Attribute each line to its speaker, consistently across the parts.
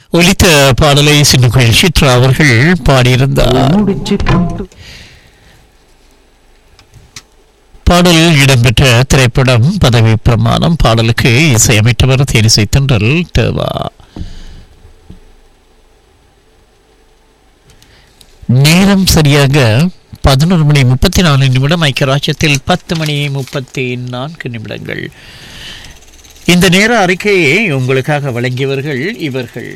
Speaker 1: ஒலித்த பாடலை சின்னுக்குயில் சித்ரா அவர்கள் பாடியிருந்தார்
Speaker 2: முடிச்சு கொண்டு
Speaker 1: பாடலில் இடம்பெற்ற திரைப்படம் பதவி பிரமாணம் பாடலுக்கு இசையமைத்தவர் தேனிசை தென்றல் தேவா நேரம் சரியாக பதினொரு மணி முப்பத்தி நாலு நிமிடம் ஐக்கியராஜ்யத்தில் பத்து மணி முப்பத்தி நான்கு நிமிடங்கள் இந்த நேர அறிக்கையை உங்களுக்காக வழங்கியவர்கள் இவர்கள்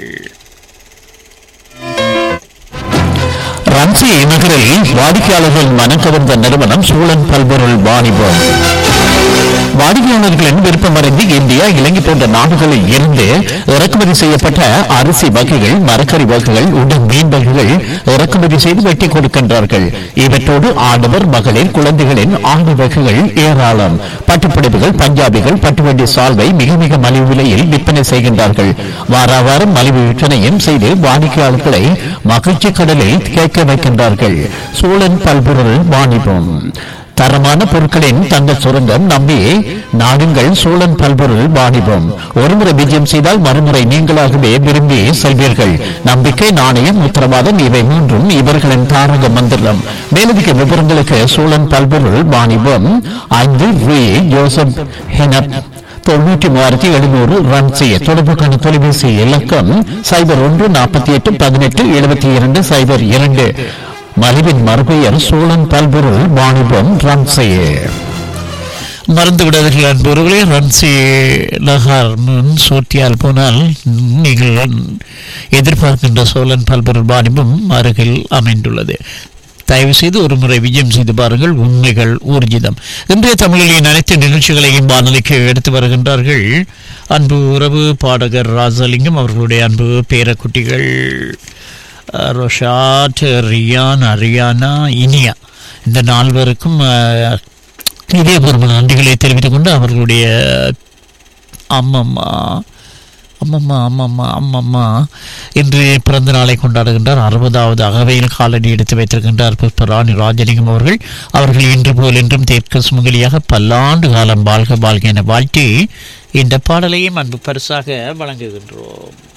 Speaker 1: ரன்சி நகரில் வாடிக்கையாளர்கள் மனம் கவர்ந்த நிறுவனம் சூழன் பல்பொருள் வாணிபம் வாடிக்கையாளர்களின் விருப்பமறிந்து இந்தியா இலங்கை போன்ற நாடுகளில் இருந்து இறக்குமதி செய்யப்பட்ட அரிசி வகைகள் மரக்கறி வகைகள் உடன் மீன் வகைகள் இறக்குமதி செய்து வெட்டி கொடுக்கின்றார்கள் இவற்றோடு ஆடவர் மகளிர் குழந்தைகளின் ஆண்டு வகைகள் ஏராளம் பட்டுப்புடவைகள் பஞ்சாபிகள் பட்டுவண்டி சால்வை மிக மிக மலிவு விலையில் விற்பனை செய்கின்றார்கள் வார வாரம் மலிவு விற்பனையும் செய்து வாடிக்கையாளர்களை மகிழ்ச்சி கடலில் கேட்க வைக்கின்றார்கள் சூழன் பல்பொருள் வாணிபம் தரமான பொருட்களின் தங்க சுரங்கம் நம்பி நாடுங்கள் சோழன் பல்பொருள் வாணிபம் ஒருமுறை விஜயம் செய்தால் மறுமுறை நீங்களாகவே விரும்பி செல்வீர்கள் நம்பிக்கை நாணயம் உத்தரவாதம் இவை மூன்றும் இவர்களின் தாரக மந்திரம் மேலதிக விவரங்களுக்கு சோழன் பல்பொருள் வாணிபம் ஐந்து ரூ ஜோசப் ஹெனப் தொண்ணூற்றி மூவாயிரத்தி எழுநூறு ரன் செய்ய தொடர்புக்கான தொலைபேசி இலக்கம் சைபர் ஒன்று நாற்பத்தி எட்டு பதினெட்டு எழுபத்தி இரண்டு சைபர் இரண்டு மலிவின் மறுபெயர் சோழன் பல்பொருள் வாணிபம் ரன் செய்ய மறந்து விடாதீர்கள் அன்பவர்களே ரன்சி நகார் முன் சோட்டியால் போனால் நீங்கள் எதிர்பார்க்கின்ற சோழன் பல்பொருள் வாணிபம் அருகில் அமைந்துள்ளது தயவு செய்து ஒரு முறை விஜயம் செய்து பாருங்கள் உண்மைகள் ஊர்ஜிதம் இன்றைய தமிழின் அனைத்து நிகழ்ச்சிகளையும் வானொலிக்கு எடுத்து வருகின்றார்கள் அன்பு உறவு பாடகர் ராஜலிங்கம் அவர்களுடைய அன்பு பேரக்குட்டிகள் அஹ், ரொஷாட் ரியான் அரியானா இனியா இந்த நால்வருக்கும் அஹ், இதயபூர்வ நன்றிகளை தெரிவித்துக் கொண்டு அவர்களுடைய அம்மம்மா அம்மம்மா அம்மம்மா அம்மம்மா இன்று பிறந்த நாளை கொண்டாடுகின்றார் அறுபதாவது அகவையில் காலடி எடுத்து வைத்திருக்கின்றார் புஷ்பராணி ராஜலிங்கம் அவர்கள் அவர்கள் இன்று போல் என்றும் தேர்க்க சுமங்கலியாக பல்லாண்டு காலம் வாழ்க வாழ்க என வாழ்த்தி இந்த பாடலையும் அன்பு பரிசாக வழங்குகின்றோம்